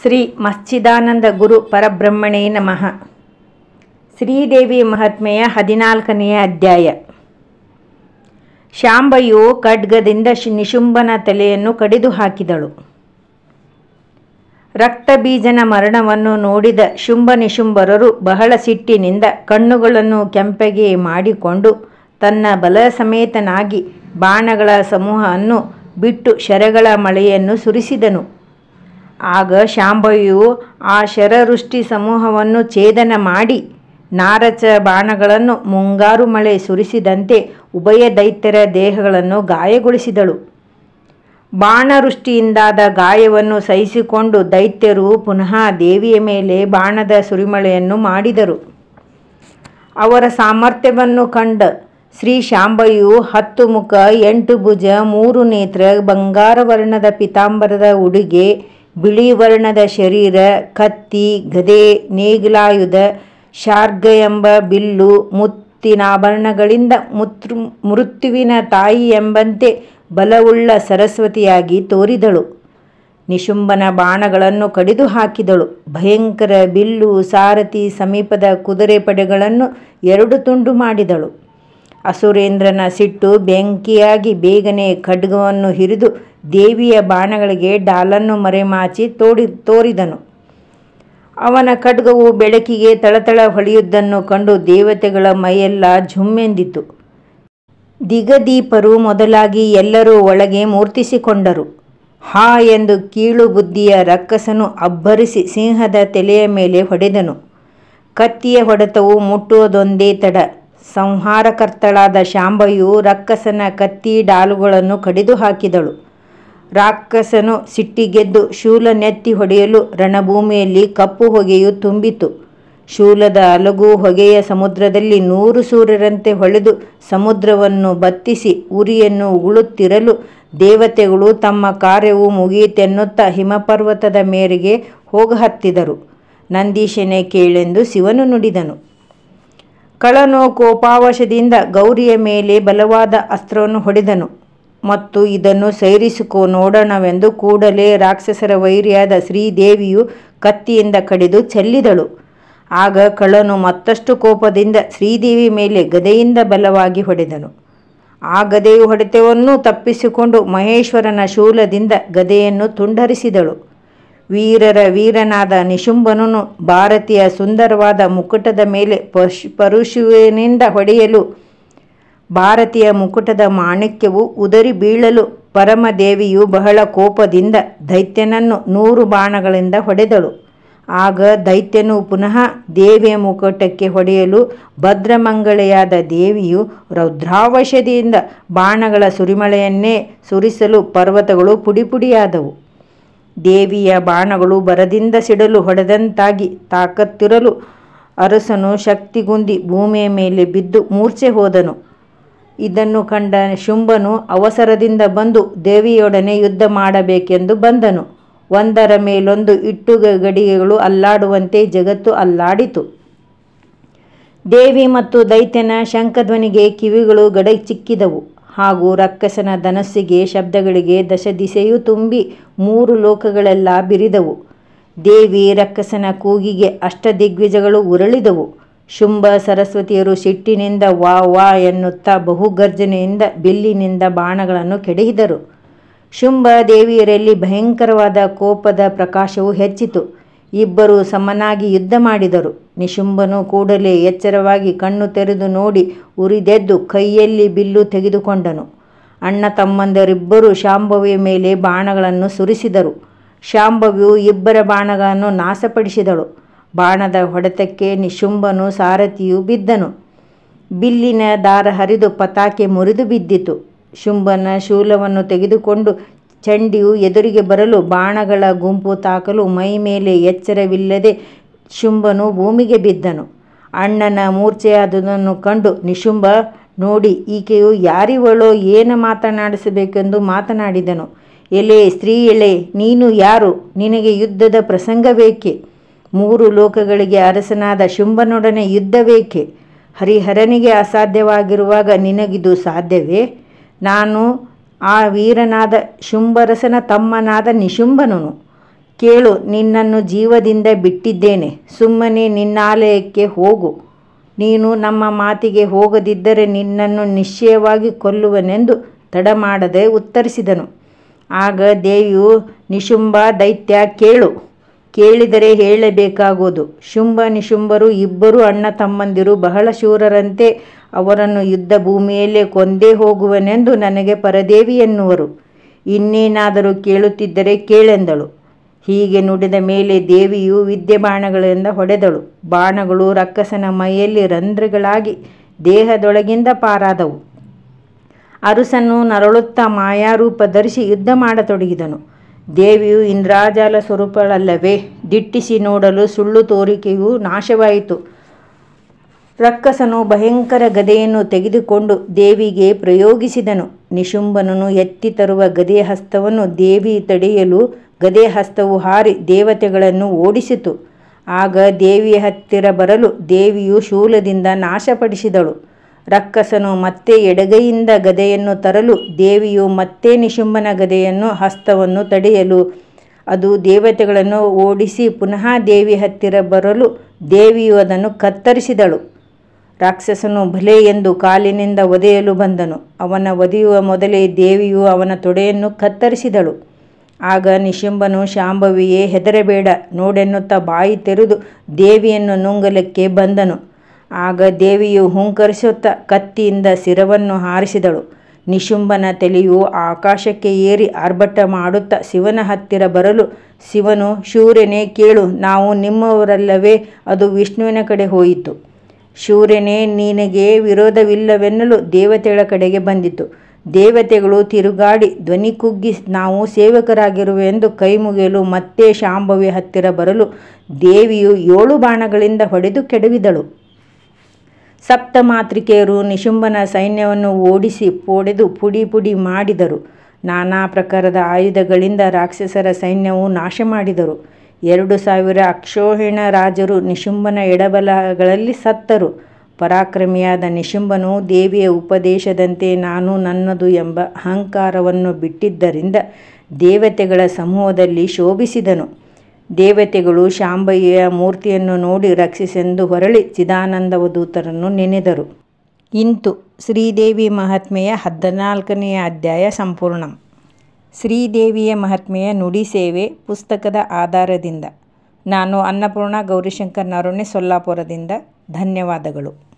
ಶ್ರೀ ಮಚ್ಚಿದಾನಂದ ಗುರು ಪರಬ್ರಹ್ಮಣೇ ನಮಃ ಶ್ರೀದೇವಿ ಮಹಾತ್ಮೆಯ ಹದಿನಾಲ್ಕನೆಯ ಅಧ್ಯಾಯ ಶಾಂಬೆಯು ಖಡ್ಗದಿಂದ ಶಿ- ನಿಶುಂಭನ ತಲೆಯನ್ನು ಕಡಿದು ಹಾಕಿದಳು ರಕ್ತಬೀಜನ ಮರಣವನ್ನು ನೋಡಿದ ಶುಂಭ ನಿಶುಂಭರರು ಬಹಳ ಸಿಟ್ಟಿನಿಂದ ಕಣ್ಣುಗಳನ್ನು ಕೆಂಪಗೆ ಮಾಡಿಕೊಂಡು ತನ್ನ ಬಲ ಸಮೇತನಾಗಿ ಬಾಣಗಳ ಸಮೂಹವನ್ನು ಬಿಟ್ಟು ಶರಗಳ ಮಳೆಯನ್ನು ಸುರಿಸಿದನು ಆಗ ಶಾಂಭವಿಯು ಆ ಶರವೃಷ್ಟಿ ಸಮೂಹವನ್ನು ಛೇದನ ಮಾಡಿ ನಾರಚ ಬಾಣಗಳನ್ನು ಮುಂಗಾರು ಮಳೆ ಸುರಿಸಿದಂತೆ ಉಭಯ ದೈತ್ಯರ ದೇಹಗಳನ್ನು ಗಾಯಗೊಳಿಸಿದಳು ಬಾಣವೃಷ್ಟಿಯಿಂದಾದ ಗಾಯವನ್ನು ಸಹಿಸಿಕೊಂಡು ದೈತ್ಯರು ಪುನಃ ದೇವಿಯ ಮೇಲೆ ಬಾಣದ ಸುರಿಮಳೆಯನ್ನು ಮಾಡಿದರು ಅವರ ಸಾಮರ್ಥ್ಯವನ್ನು ಕಂಡ ಶ್ರೀ ಶಾಂಬೆಯು ಹತ್ತು ಮುಖ ಎಂಟು ಭುಜ ಮೂರು ನೇತ್ರ ಬಂಗಾರ ವರ್ಣದ ಪಿತಾಂಬರದ ಉಡುಗೆ ಬಿಳಿ ವರ್ಣದ ಶರೀರ ಕತ್ತಿ ಗದೆ ನೇಗಿಲಾಯುಧ ಶಾರ್ಗ ಎಂಬ ಬಿಲ್ಲು ಮುತ್ತಿನಾಭರಣಗಳಿಂದ ಮುತೃ ಮೃತ್ಯುವಿನ ತಾಯಿ ಎಂಬಂತೆ ಬಲವುಳ್ಳ ಸರಸ್ವತಿಯಾಗಿ ತೋರಿದಳು ನಿಶುಂಬನ ಬಾಣಗಳನ್ನು ಕಡಿದು ಹಾಕಿದಳು ಭಯಂಕರ ಬಿಲ್ಲು ಸಾರಥಿ ಸಮೀಪದ ಕುದುರೆ ಪಡೆಗಳನ್ನು ಎರಡು ತುಂಡು ಮಾಡಿದಳು ಅಸುರೇಂದ್ರನ ಸಿಟ್ಟು ಬೆಂಕಿಯಾಗಿ ಬೇಗನೆ ಖಡ್ಗವನ್ನು ಹಿರಿದು ದೇವಿಯ ಬಾಣಗಳಿಗೆ ಡಾಲನ್ನು ಮರೆಮಾಚಿ ತೋಡಿ ತೋರಿದನು ಅವನ ಖಡ್ಗವು ಬೆಳಕಿಗೆ ತಳತಳ ಹೊಳೆಯುವುದನ್ನು ಕಂಡು ದೇವತೆಗಳ ಮೈಯೆಲ್ಲ ಝುಮ್ಮೆಂದಿತು ದಿಗದೀಪರು ಮೊದಲಾಗಿ ಎಲ್ಲರೂ ಒಳಗೆ ಮೂರ್ತಿಸಿಕೊಂಡರು ಹಾ ಎಂದು ಕೀಳು ಬುದ್ಧಿಯ ರಕ್ಕಸನು ಅಬ್ಬರಿಸಿ ಸಿಂಹದ ತಲೆಯ ಮೇಲೆ ಹೊಡೆದನು ಕತ್ತಿಯ ಹೊಡೆತವು ಮುಟ್ಟುವುದೊಂದೇ ತಡ ಸಂಹಾರಕರ್ತಳಾದ ಶಾಂಬೆಯು ರಕ್ಕಸನ ಕತ್ತಿ ಡಾಲುಗಳನ್ನು ಕಡಿದು ಹಾಕಿದಳು ರಾಕ್ಷಸನು ಸಿಟ್ಟಿಗೆದ್ದು ಶೂಲನೆತ್ತಿ ಹೊಡೆಯಲು ರಣಭೂಮಿಯಲ್ಲಿ ಕಪ್ಪು ಹೊಗೆಯು ತುಂಬಿತು ಶೂಲದ ಅಲಗು ಹೊಗೆಯ ಸಮುದ್ರದಲ್ಲಿ ನೂರು ಸೂರ್ಯರಂತೆ ಹೊಳೆದು ಸಮುದ್ರವನ್ನು ಬತ್ತಿಸಿ ಉರಿಯನ್ನು ಉಗುಳುತ್ತಿರಲು ದೇವತೆಗಳು ತಮ್ಮ ಕಾರ್ಯವು ಮುಗಿಯಿತೆನ್ನುತ್ತಾ ಹಿಮಪರ್ವತದ ಮೇರೆಗೆ ಹೋಗಹತ್ತಿದರು ನಂದೀಶನೇ ಕೇಳೆಂದು ಶಿವನು ನುಡಿದನು ಕಳನು ಕೋಪಾವಶದಿಂದ ಗೌರಿಯ ಮೇಲೆ ಬಲವಾದ ಅಸ್ತ್ರವನ್ನು ಹೊಡೆದನು ಮತ್ತು ಇದನ್ನು ಸೈರಿಸಿಕೋ ನೋಡೋಣವೆಂದು ಕೂಡಲೇ ರಾಕ್ಷಸರ ವೈರಿಯಾದ ಶ್ರೀದೇವಿಯು ಕತ್ತಿಯಿಂದ ಕಡಿದು ಚೆಲ್ಲಿದಳು ಆಗ ಕಳನು ಮತ್ತಷ್ಟು ಕೋಪದಿಂದ ಶ್ರೀದೇವಿ ಮೇಲೆ ಗದೆಯಿಂದ ಬಲವಾಗಿ ಹೊಡೆದನು ಆ ಗದೆಯ ಹೊಡೆತವನ್ನು ತಪ್ಪಿಸಿಕೊಂಡು ಮಹೇಶ್ವರನ ಶೂಲದಿಂದ ಗದೆಯನ್ನು ತುಂಡರಿಸಿದಳು ವೀರರ ವೀರನಾದ ನಿಶುಂಭನನು ಭಾರತೀಯ ಸುಂದರವಾದ ಮುಕುಟದ ಮೇಲೆ ಪಶ್ ಪರಶುವಿನಿಂದ ಹೊಡೆಯಲು ಭಾರತೀಯ ಮುಕುಟದ ಮಾಣಿಕ್ಯವು ಉದರಿ ಬೀಳಲು ಪರಮದೇವಿಯು ಬಹಳ ಕೋಪದಿಂದ ದೈತ್ಯನನ್ನು ನೂರು ಬಾಣಗಳಿಂದ ಹೊಡೆದಳು ಆಗ ದೈತ್ಯನು ಪುನಃ ದೇವಿಯ ಮುಕುಟಕ್ಕೆ ಹೊಡೆಯಲು ಭದ್ರಮಂಗಳೆಯಾದ ದೇವಿಯು ರೌದ್ರಾವಶದಿಂದ ಬಾಣಗಳ ಸುರಿಮಳೆಯನ್ನೇ ಸುರಿಸಲು ಪರ್ವತಗಳು ಪುಡಿಪುಡಿಯಾದವು ದೇವಿಯ ಬಾಣಗಳು ಬರದಿಂದ ಸಿಡಲು ಹೊಡೆದಂತಾಗಿ ತಾಕತ್ತಿರಲು ಅರಸನು ಶಕ್ತಿಗುಂದಿ ಭೂಮಿಯ ಮೇಲೆ ಬಿದ್ದು ಮೂರ್ಛೆ ಹೋದನು ಇದನ್ನು ಕಂಡ ಶುಂಭನು ಅವಸರದಿಂದ ಬಂದು ದೇವಿಯೊಡನೆ ಯುದ್ಧ ಮಾಡಬೇಕೆಂದು ಬಂದನು ಒಂದರ ಮೇಲೊಂದು ಇಟ್ಟು ಗಡಿಗೆಗಳು ಅಲ್ಲಾಡುವಂತೆ ಜಗತ್ತು ಅಲ್ಲಾಡಿತು ದೇವಿ ಮತ್ತು ದೈತ್ಯನ ಶಂಖಧ್ವನಿಗೆ ಕಿವಿಗಳು ಗಡಚಿಕ್ಕಿದವು ಹಾಗೂ ರಕ್ಕಸನ ಧನಸ್ಸಿಗೆ ಶಬ್ದಗಳಿಗೆ ದಶ ದಿಸೆಯೂ ತುಂಬಿ ಮೂರು ಲೋಕಗಳೆಲ್ಲ ಬಿರಿದವು ದೇವಿ ರಕ್ಕಸನ ಕೂಗಿಗೆ ಅಷ್ಟದಿಗ್ವಿಜಗಳು ಉರಳಿದವು ಶುಂಭ ಸರಸ್ವತಿಯರು ಸಿಟ್ಟಿನಿಂದ ವಾ ವಾ ಎನ್ನುತ್ತಾ ಬಹುಗರ್ಜನೆಯಿಂದ ಬಿಲ್ಲಿನಿಂದ ಬಾಣಗಳನ್ನು ಕೆಡಹಿದರು ಶುಂಭ ದೇವಿಯರಲ್ಲಿ ಭಯಂಕರವಾದ ಕೋಪದ ಪ್ರಕಾಶವು ಹೆಚ್ಚಿತು ಇಬ್ಬರು ಸಮನಾಗಿ ಯುದ್ಧ ಮಾಡಿದರು ನಿಶುಂಭನು ಕೂಡಲೇ ಎಚ್ಚರವಾಗಿ ಕಣ್ಣು ತೆರೆದು ನೋಡಿ ಉರಿದೆದ್ದು ಕೈಯಲ್ಲಿ ಬಿಲ್ಲು ತೆಗೆದುಕೊಂಡನು ಅಣ್ಣ ತಮ್ಮಂದರಿಬ್ಬರು ಶಾಂಭವಿಯ ಮೇಲೆ ಬಾಣಗಳನ್ನು ಸುರಿಸಿದರು ಶಾಂಭವಿಯು ಇಬ್ಬರ ಬಾಣಗಳನ್ನು ನಾಶಪಡಿಸಿದಳು ಬಾಣದ ಹೊಡೆತಕ್ಕೆ ನಿಶುಂಭನು ಸಾರಥಿಯು ಬಿದ್ದನು ಬಿಲ್ಲಿನ ದಾರ ಹರಿದು ಪತಾಕೆ ಮುರಿದು ಬಿದ್ದಿತು ಶುಂಭನ ಶೂಲವನ್ನು ತೆಗೆದುಕೊಂಡು ಚಂಡಿಯು ಎದುರಿಗೆ ಬರಲು ಬಾಣಗಳ ಗುಂಪು ತಾಕಲು ಮೈ ಮೇಲೆ ಎಚ್ಚರವಿಲ್ಲದೆ ಶುಂಭನು ಭೂಮಿಗೆ ಬಿದ್ದನು ಅಣ್ಣನ ಮೂರ್ಛೆಯಾದುದನ್ನು ಕಂಡು ನಿಶುಂಭ ನೋಡಿ ಈಕೆಯು ಯಾರಿವಳೋ ಏನು ಮಾತನಾಡಿಸಬೇಕೆಂದು ಮಾತನಾಡಿದನು ಎಲೆ ಸ್ತ್ರೀ ಎಳೆ ನೀನು ಯಾರು ನಿನಗೆ ಯುದ್ಧದ ಪ್ರಸಂಗವೇಕೆ ಮೂರು ಲೋಕಗಳಿಗೆ ಅರಸನಾದ ಶುಂಭನೊಡನೆ ಯುದ್ಧವೇಕೆ ಹರಿಹರನಿಗೆ ಅಸಾಧ್ಯವಾಗಿರುವಾಗ ನಿನಗಿದು ಸಾಧ್ಯವೇ ನಾನು ಆ ವೀರನಾದ ಶುಂಭರಸನ ತಮ್ಮನಾದ ನಿಶುಂಭನನು ಕೇಳು ನಿನ್ನನ್ನು ಜೀವದಿಂದ ಬಿಟ್ಟಿದ್ದೇನೆ ಸುಮ್ಮನೆ ನಿನ್ನಾಲಯಕ್ಕೆ ಹೋಗು ನೀನು ನಮ್ಮ ಮಾತಿಗೆ ಹೋಗದಿದ್ದರೆ ನಿನ್ನನ್ನು ನಿಶ್ಚಯವಾಗಿ ಕೊಲ್ಲುವನೆಂದು ತಡಮಾಡದೆ ಉತ್ತರಿಸಿದನು ಆಗ ದೇವಿಯು ನಿಶುಂಬ ದೈತ್ಯ ಕೇಳು ಕೇಳಿದರೆ ಹೇಳಬೇಕಾಗುವುದು ಶುಂಭ ನಿಶುಂಭರು ಇಬ್ಬರು ಅಣ್ಣ ತಮ್ಮಂದಿರು ಬಹಳ ಶೂರರಂತೆ ಅವರನ್ನು ಯುದ್ಧ ಭೂಮಿಯಲ್ಲೇ ಕೊಂದೇ ಹೋಗುವನೆಂದು ನನಗೆ ಪರದೇವಿ ಎನ್ನುವರು ಇನ್ನೇನಾದರೂ ಕೇಳುತ್ತಿದ್ದರೆ ಕೇಳೆಂದಳು ಹೀಗೆ ನುಡಿದ ಮೇಲೆ ದೇವಿಯು ವಿದ್ಯೆ ಬಾಣಗಳಿಂದ ಹೊಡೆದಳು ಬಾಣಗಳು ರಕ್ಕಸನ ಮೈಯಲ್ಲಿ ರಂಧ್ರಗಳಾಗಿ ದೇಹದೊಳಗಿಂದ ಪಾರಾದವು ಅರಸನು ನರಳುತ್ತಾ ಮಾಯಾರೂಪ ಧರಿಸಿ ಯುದ್ಧ ಮಾಡತೊಡಗಿದನು ದೇವಿಯು ಇಂದ್ರಾಜಾಲ ಸ್ವರೂಪಳಲ್ಲವೇ ದಿಟ್ಟಿಸಿ ನೋಡಲು ಸುಳ್ಳು ತೋರಿಕೆಯು ನಾಶವಾಯಿತು ರಕ್ಕಸನು ಭಯಂಕರ ಗದೆಯನ್ನು ತೆಗೆದುಕೊಂಡು ದೇವಿಗೆ ಪ್ರಯೋಗಿಸಿದನು ನಿಶುಂಭನನು ಎತ್ತಿ ತರುವ ಗದೆಯ ಹಸ್ತವನ್ನು ದೇವಿ ತಡೆಯಲು ಗದೆಯ ಹಸ್ತವು ಹಾರಿ ದೇವತೆಗಳನ್ನು ಓಡಿಸಿತು ಆಗ ದೇವಿಯ ಹತ್ತಿರ ಬರಲು ದೇವಿಯು ಶೂಲದಿಂದ ನಾಶಪಡಿಸಿದಳು ರಕ್ಕಸನು ಮತ್ತೆ ಎಡಗೈಯಿಂದ ಗದೆಯನ್ನು ತರಲು ದೇವಿಯು ಮತ್ತೆ ನಿಶುಂಭನ ಗದೆಯನ್ನು ಹಸ್ತವನ್ನು ತಡೆಯಲು ಅದು ದೇವತೆಗಳನ್ನು ಓಡಿಸಿ ಪುನಃ ದೇವಿ ಹತ್ತಿರ ಬರಲು ದೇವಿಯು ಅದನ್ನು ಕತ್ತರಿಸಿದಳು ರಾಕ್ಷಸನು ಭಲೆ ಎಂದು ಕಾಲಿನಿಂದ ಒದೆಯಲು ಬಂದನು ಅವನ ಒದೆಯುವ ಮೊದಲೇ ದೇವಿಯು ಅವನ ತೊಡೆಯನ್ನು ಕತ್ತರಿಸಿದಳು ಆಗ ನಿಶುಂಭನು ಶಾಂಭವಿಯೇ ಹೆದರಬೇಡ ನೋಡೆನ್ನುತ್ತಾ ಬಾಯಿ ತೆರೆದು ದೇವಿಯನ್ನು ನುಂಗಲಿಕ್ಕೆ ಬಂದನು ಆಗ ದೇವಿಯು ಹುಂಕರಿಸುತ್ತಾ ಕತ್ತಿಯಿಂದ ಶಿರವನ್ನು ಹಾರಿಸಿದಳು ನಿಶುಂಭನ ತಲೆಯು ಆಕಾಶಕ್ಕೆ ಏರಿ ಆರ್ಭಟ ಮಾಡುತ್ತಾ ಶಿವನ ಹತ್ತಿರ ಬರಲು ಶಿವನು ಶೂರ್ಯನೇ ಕೇಳು ನಾವು ನಿಮ್ಮವರಲ್ಲವೇ ಅದು ವಿಷ್ಣುವಿನ ಕಡೆ ಹೋಯಿತು ಶೂರ್ಯನೇ ನಿನಗೆ ವಿರೋಧವಿಲ್ಲವೆನ್ನಲು ದೇವತೆಗಳ ಕಡೆಗೆ ಬಂದಿತು ದೇವತೆಗಳು ತಿರುಗಾಡಿ ಧ್ವನಿ ಕುಗ್ಗಿ ನಾವು ಸೇವಕರಾಗಿರುವೆಂದು ಕೈ ಮುಗಿಯಲು ಮತ್ತೆ ಶಾಂಭವಿ ಹತ್ತಿರ ಬರಲು ದೇವಿಯು ಏಳು ಬಾಣಗಳಿಂದ ಹೊಡೆದು ಕೆಡವಿದಳು ಸಪ್ತಮಾತೃಕೆಯರು ನಿಶುಂಭನ ಸೈನ್ಯವನ್ನು ಓಡಿಸಿ ಪೊಡೆದು ಪುಡಿ ಪುಡಿ ಮಾಡಿದರು ನಾನಾ ಪ್ರಕಾರದ ಆಯುಧಗಳಿಂದ ರಾಕ್ಷಸರ ಸೈನ್ಯವು ನಾಶ ಮಾಡಿದರು ಎರಡು ಸಾವಿರ ಅಕ್ಷೋಹಿಣ ರಾಜರು ನಿಶುಂಭನ ಎಡಬಲಗಳಲ್ಲಿ ಸತ್ತರು ಪರಾಕ್ರಮಿಯಾದ ನಿಶುಂಭನು ದೇವಿಯ ಉಪದೇಶದಂತೆ ನಾನು ನನ್ನದು ಎಂಬ ಅಹಂಕಾರವನ್ನು ಬಿಟ್ಟಿದ್ದರಿಂದ ದೇವತೆಗಳ ಸಮೂಹದಲ್ಲಿ ಶೋಭಿಸಿದನು ದೇವತೆಗಳು ಶಾಂಭಯ್ಯ ಮೂರ್ತಿಯನ್ನು ನೋಡಿ ರಕ್ಷಿಸೆಂದು ಹೊರಳಿ ಚಿದಾನಂದವಧೂತರನ್ನು ನೆನೆದರು ಇಂತು ಶ್ರೀದೇವಿ ಮಹಾತ್ಮೆಯ ಹದಿನಾಲ್ಕನೆಯ ಅಧ್ಯಾಯ ಸಂಪೂರ್ಣ ಶ್ರೀದೇವಿಯ ಮಹಾತ್ಮೆಯ ನುಡಿ ಸೇವೆ ಪುಸ್ತಕದ ಆಧಾರದಿಂದ ನಾನು ಅನ್ನಪೂರ್ಣ ಗೌರಿಶಂಕರ್ ನರೋಣೆ ಸೊಲ್ಲಾಪುರದಿಂದ ಧನ್ಯವಾದಗಳು